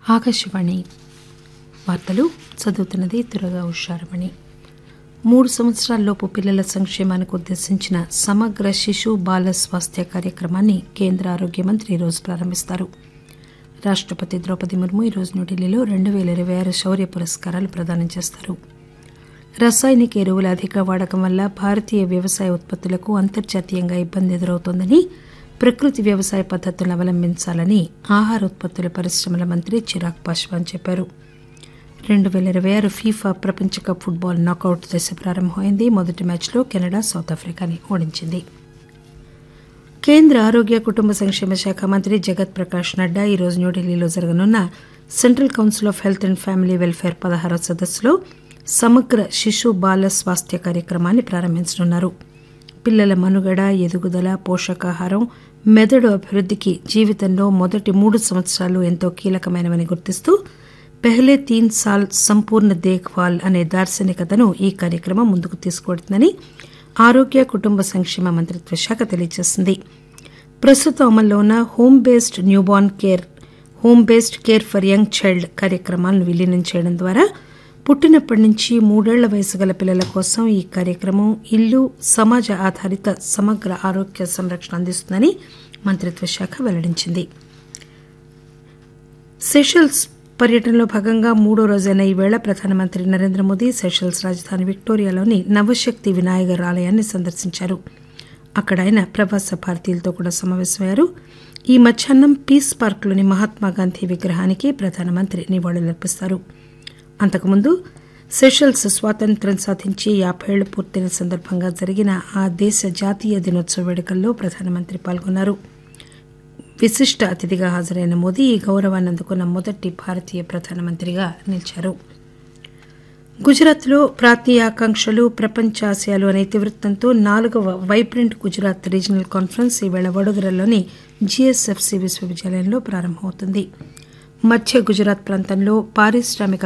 ఆకాశవాణి వార్తలు చదువుతున్నది దురగా ఉషారమణి మూడు సంవత్సరాల్లోపు పిల్లల సంక్షేమానికి ఉద్దేశించిన సమగ్ర శిశు బాల స్వాస్థ్య కార్యక్రమాన్ని కేంద్ర ఆరోగ్య మంత్రి ఈరోజు ప్రారంభిస్తారు రాష్టపతి ద్రౌపది ముర్ము ఈరోజు న్యూఢిల్లీలో రెండు పేల ఇరవై ఆరు శౌర్య పురస్కారాలు ప్రదానం చేస్తారు రసాయనిక ఎరువుల అధిక వాడకం వల్ల భారతీయ వ్యవసాయ ఉత్పత్తులకు అంతర్జాతీయంగా ఇబ్బంది ఎదురవుతోందని ప్రకృతి వ్యవసాయ పద్దతులను అవలంబించాలని ఆహార ఉత్పత్తుల పరిశ్రమల మంత్రి చిరాగ్ పాశ్వాన్ చెప్పారు రెండు పేల ఇరవై ఆరు ఫీఫా ప్రపంచ కప్ ఫుట్బాల్ నాకౌట్ దశ ప్రారంభమైంది మొదటి మ్యాచ్లో కెనడా సౌత్ ఆఫ్రికాని ఓడించింది కేంద్ర ఆరోగ్య కుటుంబ సంక్షేమ శాఖ మంత్రి జగత్ ప్రకాష్ నడ్డా ఈరోజు న్యూఢిల్లీలో జరగనున్న central council of health and family welfare పదహారవ సదస్సులో సమగ్ర శిశు బాల స్వాస్థ్య కార్యక్రమాన్ని ప్రారంభించనున్నారు పిల్లల మనుగడ ఎదుగుదల పోషకాహారం మెదడు అభివృద్దికి జీవితంలో మొదటి మూడు సంవత్సరాలు ఎంతో కీలకమైనవని గుర్తిస్తూ పెహ్లే తీన్ సాల్ సంపూర్ణ దేఖ్ భాల్ అనే దార్శనికతను ఈ కార్యక్రమం ముందుకు తీసుకువెడుతుందని ఆరోగ్య కుటుంబ సంక్షేమ మంత్రిత్వ శాఖ తెలియజేసింది ప్రస్తుతం అమల్లో ఉన్న home based newborn care home based care for young child కార్యక్రమాలను విలీనం చేయడం ద్వారా పుట్టినప్పటి నుంచి మూడేళ్ల వయసు గల పిల్లల కోసం ఈ కార్యక్రమం ఇల్లు సమాజ ఆధారిత సమగ్ర ఆరోగ్య సంరక్షణ అందిస్తుందని మంత్రిత్వ శాఖ వెల్లడించింది సెషల్స్ పర్యటనలో భాగంగా మూడో రోజైన ఈవేళ ప్రధానమంత్రి నరేంద్ర మోదీ సెషల్స్ రాజధాని విక్టోరియాలోని నవశక్తి వినాయగర్ ఆలయాన్ని సందర్శించారు అక్కడ ఆయన ప్రవాస భారతీయులతో కూడా సమావేశమయ్యారు ఈ మధ్యాహ్నం పీస్ పార్క్లోని మహాత్మాగాంధీ విగ్రహానికి ప్రధానమంత్రి నివాళులర్పిస్తారు అంతకుముందు సెషల్స్ స్వాతంత్ర్యం సాధించి యాబైళ్లు పూర్తయిన సందర్భంగా జరిగిన ఆ దేశ జాతీయ దినోత్సవ వేడుకల్లో ప్రధానమంత్రి పాల్గొన్నారు విశిష్ట అతిథిగా హాజరైన మోదీ ఈ గౌరవాన్ని అందుకున్న మొదటి భారతీయ ప్రధానమంత్రిగా నిలిచారు గుజరాత్లో ప్రాంతీయ ఆకాంక్షలు ప్రపంచ ఆశయాలు అనే ఇతివృత్తంతో నాలుగవ వైబ్రెంట్ గుజరాత్ రీజనల్ కాన్ఫరెన్స్ ఈవేళ వడోదరలోని జీఎస్ఎఫ్సి విశ్వవిద్యాలయంలో ప్రారంభమవుతుంది మధ్య గుజరాత్ ప్రాంతంలో పారిశ్రామిక